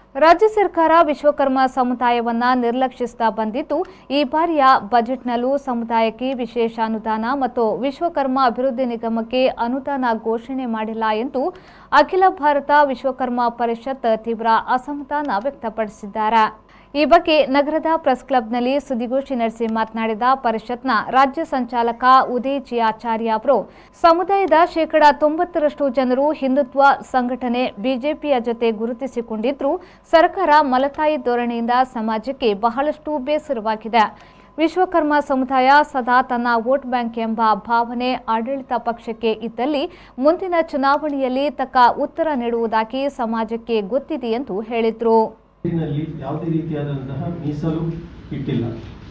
ರಾಜ್ಯ ಸರ್ಕಾರ ವಿಶ್ವಕರ್ಮ ಸಮುದಾಯವನ್ನ ನಿರ್ಲಕ್ಷಿಸ್ತಾ ಬಂದಿದ್ದು ಈ ಬಾರಿಯ ಬಜೆಟ್ನಲ್ಲೂ ಸಮುದಾಯಕ್ಕೆ ವಿಶೇಷ ಅನುದಾನ ಮತ್ತು ವಿಶ್ವಕರ್ಮ ಅಭಿವೃದ್ಧಿ ನಿಗಮಕ್ಕೆ ಅನುದಾನ ಘೋಷಣೆ ಮಾಡಿಲ್ಲ ಎಂದು ಅಖಿಲ ಭಾರತ ವಿಶ್ವಕರ್ಮ ಪರಿಷತ್ ತೀವ್ರ ಅಸಮಾಧಾನ ವ್ಯಕ್ತಪಡಿಸಿದ್ದಾರೆ ಈ ಬಗ್ಗೆ ನಗರದ ಪ್ರೆಸ್ ಕ್ಲಬ್ನಲ್ಲಿ ಸುದ್ದಿಗೋಷ್ಠಿ ನಡೆಸಿ ಮಾತನಾಡಿದ ಪರಿಷತ್ನ ರಾಜ್ಯ ಸಂಚಾಲಕ ಉದಯ್ ಜಿ ಆಚಾರ್ಯ ಅವರು ಸಮುದಾಯದ ಶೇಕಡ ತೊಂಬತ್ತರಷ್ಟು ಜನರು ಹಿಂದುತ್ವ ಸಂಘಟನೆ ಬಿಜೆಪಿಯ ಜೊತೆ ಗುರುತಿಸಿಕೊಂಡಿದ್ರೂ ಸರ್ಕಾರ ಮಲತಾಯಿ ಧೋರಣೆಯಿಂದ ಸಮಾಜಕ್ಕೆ ಬಹಳಷ್ಟು ಬೇಸರವಾಗಿದೆ ವಿಶ್ವಕರ್ಮ ಸಮುದಾಯ ಸದಾ ತನ್ನ ವೋಟ್ ಬ್ಯಾಂಕ್ ಎಂಬ ಭಾವನೆ ಆಡಳಿತ ಪಕ್ಷಕ್ಕೆ ಇದ್ದಲ್ಲಿ ಮುಂದಿನ ಚುನಾವಣೆಯಲ್ಲಿ ತಕ್ಕ ಉತ್ತರ ನೀಡುವುದಾಗಿ ಸಮಾಜಕ್ಕೆ ಗೊತ್ತಿದೆ ಎಂದು ಹೇಳಿದರು ನಲ್ಲಿ ಯಾವುದೇ ರೀತಿಯಾದಂತಹ ಮೀಸಲು ಇಟ್ಟಿಲ್ಲ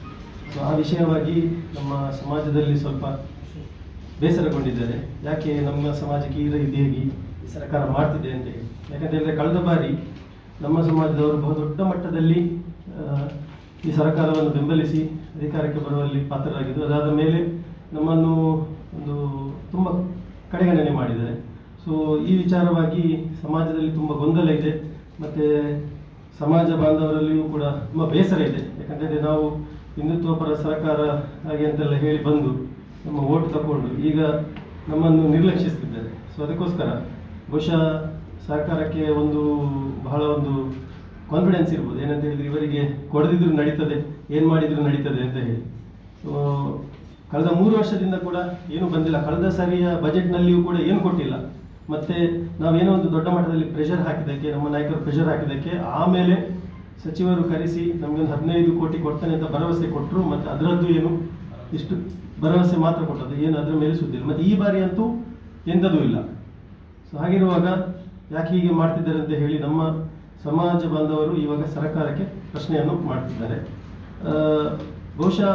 ಸೊ ಆ ವಿಷಯವಾಗಿ ನಮ್ಮ ಸಮಾಜದಲ್ಲಿ ಸ್ವಲ್ಪ ಬೇಸರಗೊಂಡಿದ್ದಾರೆ ಯಾಕೆ ನಮ್ಮ ಸಮಾಜಕ್ಕೆ ಈ ರೀತಿಯಾಗಿ ಈ ಸರ್ಕಾರ ಮಾಡ್ತಿದೆ ಅಂತ ಹೇಳಿ ಯಾಕಂತೇಳಿದ್ರೆ ಕಳೆದ ಬಾರಿ ನಮ್ಮ ಸಮಾಜದವರು ಬಹುದೊಡ್ಡ ಮಟ್ಟದಲ್ಲಿ ಆ, ಈ ಸರ್ಕಾರವನ್ನು ಬೆಂಬಲಿಸಿ ಅಧಿಕಾರಕ್ಕೆ ಬರುವಲ್ಲಿ ಪಾತ್ರರಾಗಿದ್ದು ಅದಾದ ಮೇಲೆ ನಮ್ಮನ್ನು ಒಂದು ತುಂಬ ಕಡೆಗಣನೆ ಮಾಡಿದ್ದಾರೆ ಸೊ ಈ ವಿಚಾರವಾಗಿ ಸಮಾಜದಲ್ಲಿ ತುಂಬ ಗೊಂದಲ ಇದೆ ಮತ್ತೆ ಸಮಾಜ ಬಾಂಧವರಲ್ಲಿಯೂ ಕೂಡ ತುಂಬ ಬೇಸರ ಇದೆ ಯಾಕಂತಂದ್ರೆ ನಾವು ಹಿಂದುತ್ವ ಪರ ಸರ್ಕಾರ ಹಾಗೆ ಅಂತೆಲ್ಲ ಹೇಳಿ ಬಂದು ನಮ್ಮ ಓಟ್ ತಗೊಂಡು ಈಗ ನಮ್ಮನ್ನು ನಿರ್ಲಕ್ಷಿಸ್ತಿದ್ದಾರೆ ಸೊ ಅದಕ್ಕೋಸ್ಕರ ಬಹುಶಃ ಸರ್ಕಾರಕ್ಕೆ ಒಂದು ಬಹಳ ಒಂದು ಕಾನ್ಫಿಡೆನ್ಸ್ ಇರ್ಬೋದು ಏನಂತ ಹೇಳಿದ್ರೆ ಇವರಿಗೆ ಕೊಡದಿದ್ರು ನಡೀತದೆ ಏನು ಮಾಡಿದ್ರು ನಡೀತದೆ ಅಂತ ಹೇಳಿ ಸೊ ಕಳೆದ ಮೂರು ವರ್ಷದಿಂದ ಕೂಡ ಏನು ಬಂದಿಲ್ಲ ಕಳೆದ ಸಾರಿಯ ಬಜೆಟ್ನಲ್ಲಿಯೂ ಕೂಡ ಏನು ಕೊಟ್ಟಿಲ್ಲ ಮತ್ತೆ ನಾವೇನೋ ಒಂದು ದೊಡ್ಡ ಮಟ್ಟದಲ್ಲಿ ಪ್ರೆಷರ್ ಹಾಕಿದ್ದಕ್ಕೆ ನಮ್ಮ ನಾಯಕರು ಪ್ರೆಷರ್ ಹಾಕಿದ್ದಕ್ಕೆ ಆಮೇಲೆ ಸಚಿವರು ಕರೆಸಿ ನಮಗೆ ಒಂದು ಹದಿನೈದು ಕೋಟಿ ಕೊಡ್ತಾನೆ ಅಂತ ಭರವಸೆ ಕೊಟ್ಟರು ಮತ್ತೆ ಅದರದ್ದು ಏನು ಇಷ್ಟು ಭರವಸೆ ಮಾತ್ರ ಕೊಟ್ಟದ್ದು ಏನು ಅದರ ಮೇಲೆ ಸುದ್ದಿಲ್ಲ ಮತ್ತೆ ಈ ಬಾರಿ ಅಂತೂ ಎಂಥದೂ ಇಲ್ಲ ಸೊ ಹಾಗಿರುವಾಗ ಯಾಕೆ ಹೀಗೆ ಮಾಡ್ತಿದ್ದಾರೆ ಅಂತ ಹೇಳಿ ನಮ್ಮ ಸಮಾಜ ಬಾಂಧವರು ಇವಾಗ ಸರ್ಕಾರಕ್ಕೆ ಪ್ರಶ್ನೆಯನ್ನು ಮಾಡ್ತಿದ್ದಾರೆ ಆ, ಬಹುಶಃ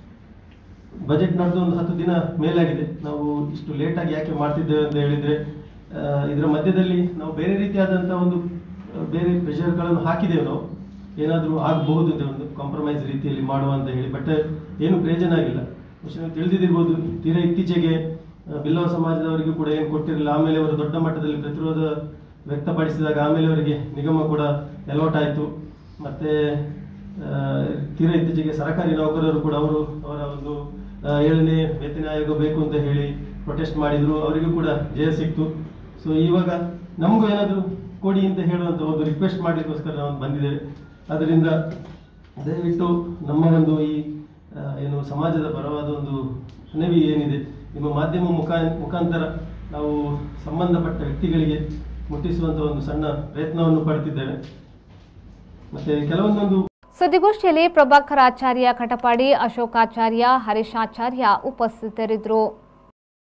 ಬಜೆಟ್ ನಡೆದು ಒಂದು ಹತ್ತು ದಿನ ಮೇಲಾಗಿದೆ ನಾವು ಇಷ್ಟು ಲೇಟಾಗಿ ಯಾಕೆ ಮಾಡ್ತಿದ್ದೇವೆ ಅಂತ ಹೇಳಿದ್ರೆ ಆ, ಇದರ ಮಧ್ಯದಲ್ಲಿ ನಾವು ಬೇರೆ ರೀತಿಯಾದಂಥ ಒಂದು ಆ, ಬೇರೆ ಪ್ರೆಷರ್ಗಳನ್ನು ಹಾಕಿದ್ದೇವೆ ನಾವು ಏನಾದರೂ ಆಗಬಹುದು ಅಂತ ಒಂದು ಕಾಂಪ್ರಮೈಸ್ ರೀತಿಯಲ್ಲಿ ಮಾಡುವ ಅಂತ ಹೇಳಿ ಬಟ್ ಏನು ಪ್ರಯೋಜನ ಆಗಿಲ್ಲ ಬಹುಶಃ ನೀವು ತಿಳಿದಿರ್ಬೋದು ತೀರಾ ಇತ್ತೀಚೆಗೆ ಆ, ಬಿಲ್ಲವ ಸಮಾಜದವರಿಗೂ ಕೂಡ ಏನು ಕೊಟ್ಟಿರಲಿಲ್ಲ ಆಮೇಲೆ ಅವರು ದೊಡ್ಡ ಮಟ್ಟದಲ್ಲಿ ಪ್ರತಿರೋಧ ವ್ಯಕ್ತಪಡಿಸಿದಾಗ ಆಮೇಲೆ ಅವರಿಗೆ ನಿಗಮ ಕೂಡ ಅಲಾಟ್ ಆಯಿತು ಮತ್ತೆ ಆ, ತೀರಾ ಇತ್ತೀಚೆಗೆ ಸರ್ಕಾರಿ ನೌಕರರು ಕೂಡ ಅವರು ಅವರ ಒಂದು ಆ, ಏಳನೇ ವೇತನ ಆಯೋಗ ಬೇಕು ಅಂತ ಹೇಳಿ ಪ್ರೊಟೆಸ್ಟ್ ಮಾಡಿದ್ರು ಅವರಿಗೂ ಕೂಡ ಜಯ ಸಿಕ್ತು ಸೊ ಇವಾಗ ನಮಗೂ ಏನಾದರೂ ಕೊಡಿ ಅಂತ ಹೇಳುವಂತ ಒಂದು ರಿಕ್ವೆಸ್ಟ್ ಮಾಡಲಿಕ್ಕೋಸ್ಕರ ನಾವು ಬಂದಿದ್ದೇವೆ ಅದರಿಂದ ದಯವಿಟ್ಟು ನಮ್ಮ ಒಂದು ಈ ಆ, ಏನು ಸಮಾಜದ ಪರವಾದ ಒಂದು ಮನವಿ ಏನಿದೆ ನಿಮ್ಮ ಮಾಧ್ಯಮ ಮುಖಾ ಮುಖಾಂತರ ನಾವು ಸಂಬಂಧಪಟ್ಟ ವ್ಯಕ್ತಿಗಳಿಗೆ ಮುಟ್ಟಿಸುವಂತ ಒಂದು ಸಣ್ಣ ಪ್ರಯತ್ನವನ್ನು ಪಡ್ತಿದ್ದೇವೆ ಮತ್ತೆ ಕೆಲವೊಂದೊಂದು ಸುದ್ದಿಗೋಷ್ಠಿಯಲ್ಲಿ ಪ್ರಭಾಕರ್ ಆಚಾರ್ಯ ಕಟಪಾಡಿ ಅಶೋಕಾಚಾರ್ಯ ಹರೀಶಾಚಾರ್ಯ ಉಪಸ್ಥಿತರಿದ್ದರು